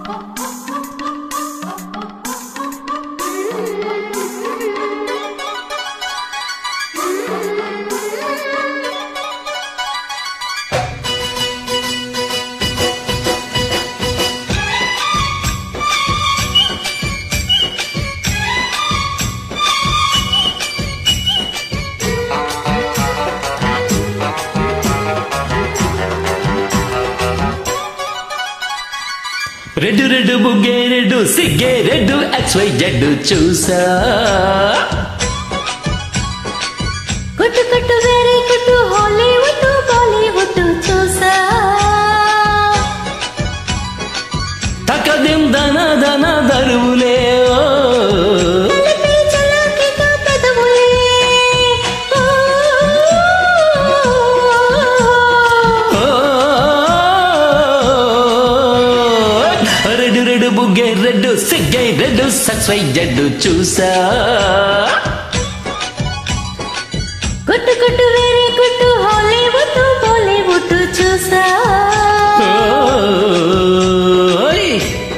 Red red బుగ్గే red సిగ్గే red X Y Z చూసా కొట్టు కొట్టు వేరే కొట్టు హాలీవుడ్ బాలీవుడ్ చూసా తకదిం దన దన దరువులే ఓ. తలపై చలాకీగా పెదవులే ఓ. ఓ. రెడ్డు రెడ్డు బుగ్గే రెడ్డు సిగ్గే రెడ్డు సెక్స్ వై జెడ్ చూసా కొట్టు కొట్టు వేరే కొట్టు హాలీవుడ్ బాలీవుడ్ చూసా ఓయ్.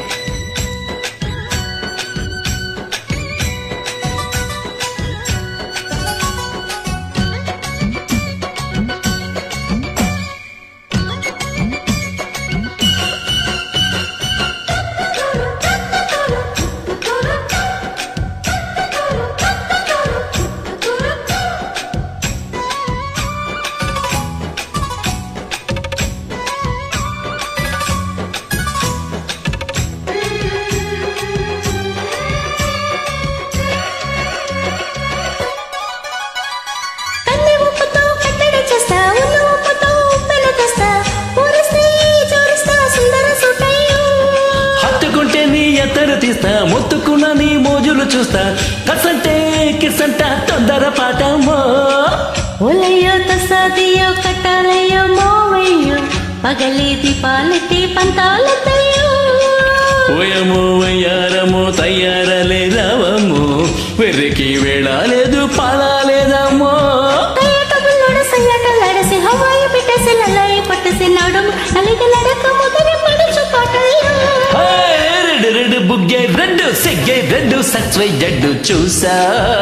కన్నె ఉప్పుతో కట్టడి చేస్తా ఉన్న ఉప్పుతో ఉప్పెన తెస్తా ఊరిస్తే జోరిస్తా సుందర సుటయ్యో హత్తుకుంటే నీ ఎత్తరు తీస్తా మొత్తుకున్న నీ మోజులు చూస్తా కసంటే కిసంట తొందర పాటమో ఒలయ్యో తసాదియో కట్టాలయ్యో మావయ్యో పగలి దీపాలెత్తి పంతాలెత్తయ్యో ఓయమో వయ్యారమో తయ్యారలే రావము వెర్రికి వేళాలేదు పాలాలేదమ్మో కయ్యటబుల్లోడ సయ్యాటలాడసి హవాయి పెట్టేసి లల్లాయి పట్టేసి నడుము నలిగి నడక ముదిరి పడుచు పాటయ్యో హే, రెడ్డు రెడ్డు బుగ్గే రెడ్డు సిగ్గే రెడ్డు సత్వై జడ్డు చూసా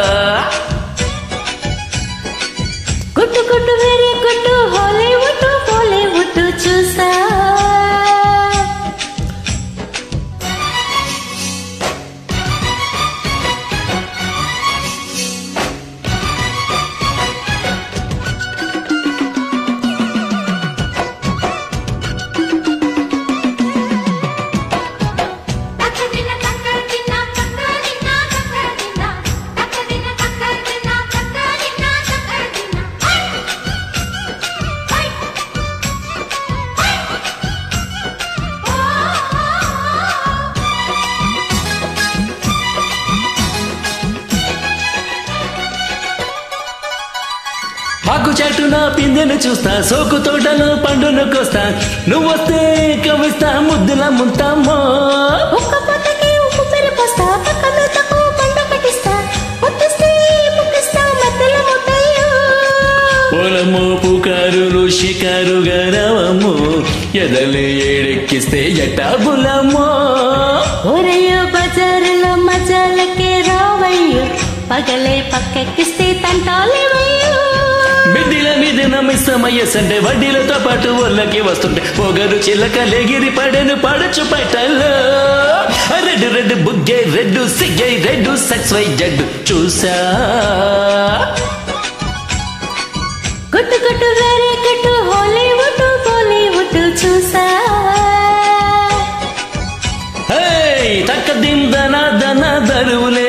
గుట్టు గుట్టు వేరే గుట్టు హాలీవుడ్ బాలీవుడ్ చూసా తక్కదిన తక్కదిన తక్కదిన తక్కదిన తక్కదిన తక్కదిన తక్కదిన తక్కదిన హై హై హై ఓ మాకు చాటున పిందెను చూస్తా సోకు తోటలో పండును కోస్తా నువ్వొస్తే కవిస్తా ముద్దుల ముంతామో ఒక్క పొట్టకి ఉప్పు పెరిపోస్తా పక్క మీదకు పండ కట్టిస్తా పొద్దుస్తే ముక్కిస్తా మధ్యలో ముద్దయ్యో పొలము పుకారులు షికారుగా రావము ఎదలు ఏడెక్కిస్తే ఎటాబులమ్మో ఒరయ్యో బజారులో మజాలకే రావయ్యో పగలే పక్కెక్కిస్తే తంటాలేవయ్యో మిడ్డిల మీద నమ్మిస్తమయ్యసంటే వడ్డీలతో పాటు ఒళ్ళకి వస్తుంటే పొగరు చిలక లెగిరి పడెను పడచు పట్టలో రెడ్డు రెడ్డు బుగ్గే రెడ్డు సిగ్గే రెడ్డు సెక్స్ వై జడ్డు చూసా గుట్టు గుట్టు వేరే గుట్టు హాలీవుడ్ బాలీవుడ్ చూసా హే తక్క దిం దన దన దరువులే